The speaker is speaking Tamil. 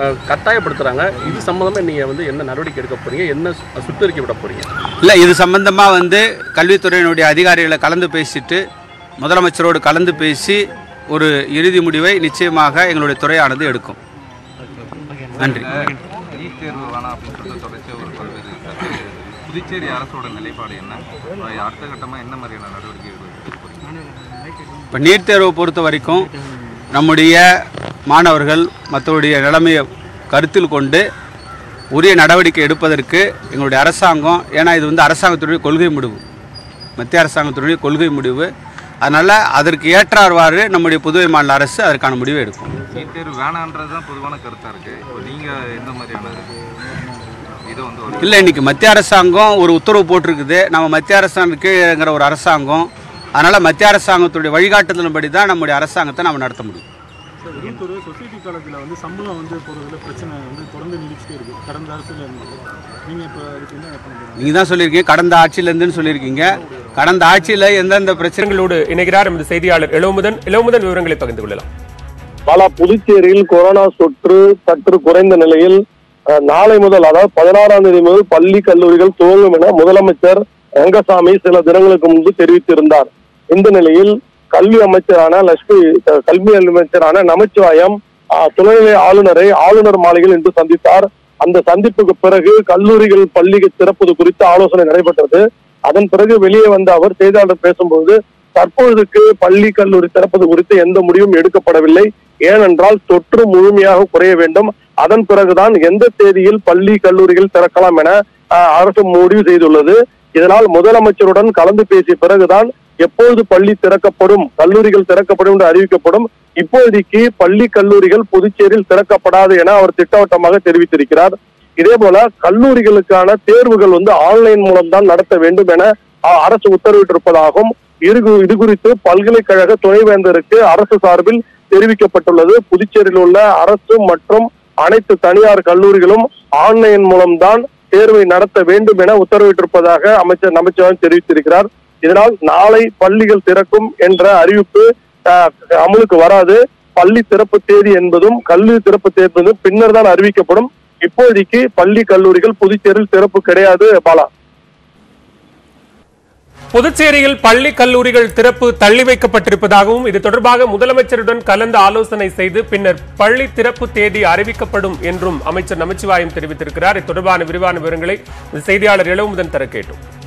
அஹ், கட்டாயப்படுத்துறாங்க இது சம்மந்தமா நீங்க வந்து என்ன நடவடிக்கை எடுக்க போறீங்க என்ன சு- சுற்றறிக்கை விட போறீங்க இல்லை இது சம்பந்தமாக வந்து கல்வித்துறையினுடைய அதிகாரிகளை கலந்து பேசிட்டு முதலமைச்சரோடு கலந்து பேசி ஒரு இறுதி முடிவை நிச்சயமாக எங்களுடைய துறையானது எடுக்கும் நன்றி நீட் தேர்வு வேணாம் அப்படின்னு சொல்லிட்டு தொடர்ச்சி ஒரு பல்வேறு சர்ச்சைகள் இருக்குது. புதுச்சேரி அரசோட நிலைப்பாடு என்ன அஹ் அடுத்த கட்டமாக என்ன மாதிரியான நடவடிக்கைகள் எடுக்க போறீங்க? இப்போ நீட் தேர்வை பொறுத்த வரைக்கும் நம்முடைய மாணவர்கள் மற்றவருடைய நிலைமையை கருத்தில் கொண்டு உரிய நடவடிக்கை எடுப்பதற்கு எங்களுடைய அரசாங்கம் ஏன்னா இது வந்து அரசாங்கத்துடைய கொள்கை முடிவு மத்திய அரசாங்கத்துடைய கொள்கை முடிவு அதனால் அதற்கு ஏற்றார்வாறு நம்முடைய புதுவை மாநில அரசு அதற்கான முடிவை எடுக்கும் நீட் தேர்வு வேணான்றது தான் பொதுவான கருத்தாக இருக்குது இப்போ நீங்கள் எந்த மாதிரியான இதை வந்து ஒரு இல்லை இன்னைக்கு மத்திய அரசாங்கம் ஒரு உத்தரவு போட்டிருக்குது நம்ம மத்திய அரசாங்கம் கீழேங்கிற ஒரு அரசாங்கம் அதனால் மத்திய அரசாங்கத்துடைய வழிகாட்டுதலின்படி தான் நம்முடைய அரசாங்கத்தை நம்ம நடத்த முடியும் சார் நீத்தொரு சொசைட்டி காலத்தில் வந்து சம்பளம் வந்து போகிறதுல பிரச்சனை வந்து தொடர்ந்து நீடிச்சுட்டே இருக்கு கடந்த அரசில் இருந்தது நீங்கள் இப்போ அதுக்கு என்ன பண்ணுறீங்க நீங்கள் தான் சொல்லியிருக்கீங்க கடந்த ஆட்சியிலேருந்துன்னு சொல்லியிருக்கீங்க கடந்த ஆட்சியில் எந்தெந்த பிரச்சனை எங்களோடு இணைகிறார் எமது செய்தியாளர் இளமுதன் இளமுதன் விவரங்களை பகிர்ந்து கொள்ளலாம் பல புதுச்சேரியில் கொரோனா தொற்று சற்று குறைந்த நிலையில் அஹ், நாளை முதல் அதாவது பதினாறாம் தேதி முதல் பள்ளி கல்லூரிகள் துவங்கும் என முதலமைச்சர் ரங்கசாமி சில தினங்களுக்கு முன்பு தெரிவித்திருந்தார் இந்த நிலையில் கல்வி அமைச்சரான லட்சுமி அஹ், கல்வி அமைச்சரான நமச்சிவாயம் அஹ், துணைநிலை ஆளுநரை ஆளுநர் மாளிகையில் இன்று சந்தித்தார் அந்த சந்திப்புக்கு பிறகு கல்லூரிகள் பள்ளிகள் திறப்பது குறித்து ஆலோசனை நடைபெற்றது அதன் பிறகு வெளியே வந்த அவர் செய்தியாளர் பேசும்போது தற்பொழுதுக்கு பள்ளி கல்லூரி திறப்பது குறித்து எந்த முடிவும் எடுக்கப்படவில்லை ஏனென்றால் தொற்று முழுமையாக குறைய வேண்டும் அதன் பிறகுதான் எந்த தேதியில் பள்ளி கல்லூரிகள் திறக்கலாம் என ஆஹ், அரசு முடிவு செய்துள்ளது இதனால் முதலமைச்சருடன் கலந்து பேசிய பிறகுதான் எப்பொழுது பள்ளி திறக்கப்படும் கல்லூரிகள் திறக்கப்படும் என்று அறிவிக்கப்படும் இப்போதைக்கு பள்ளி கல்லூரிகள் புதுச்சேரியில் திறக்கப்படாது என அவர் திட்டவட்டமாக தெரிவித்திருக்கிறார் இதே போல கல்லூரிகளுக்கான தேர்வுகள் வந்து ஆன்லைன் மூலம் தான் நடத்த வேண்டும் என அ- அரசு உத்தரவிட்டிருப்பதாகவும் இது கு- இது குறித்து பல்கலைக்கழக துணைவேந்தருக்கு அரசு சார்பில் தெரிவிக்கப்பட்டுள்ளது புதுச்சேரியில் உள்ள அரசு மற்றும் அனைத்து தனியார் கல்லூரிகளும் ஆன்லைன் மூலம்தான் தேர்வை நடத்த வேண்டும் என உத்தரவிட்டிருப்பதாக அமைச்சர் நமச்சிவாயம் தெரிவித்திருக்கிறார் இதனால் நாளை பள்ளிகள் திறக்கும் என்ற அறிவிப்பு அஹ், அமலுக்கு வராது பள்ளி திறப்பு தேதி என்பதும் கல்லூரி திறப்பு தேதி என்பதும் பின்னர் தான் அறிவிக்கப்படும் இப்போதைக்கு பள்ளி கல்லூரிகள் புதுச்சேரியில் திறப்பு கிடையாது பாலா புதுச்சேரியில் பள்ளி கல்லூரிகள் திறப்பு தள்ளி வைக்கப்பட்டிருப்பதாகவும் இது தொடர்பாக முதலமைச்சருடன் கலந்து ஆலோசனை செய்து பின்னர் பள்ளி திறப்பு தேதி அறிவிக்கப்படும் என்றும் அமைச்சர் நமச்சிவாயம் தெரிவித்திருக்கிறார் இது தொடர்பான விரிவான விவரங்களை செய்தியாளர் இளவுமுதன் தர கேட்டோம்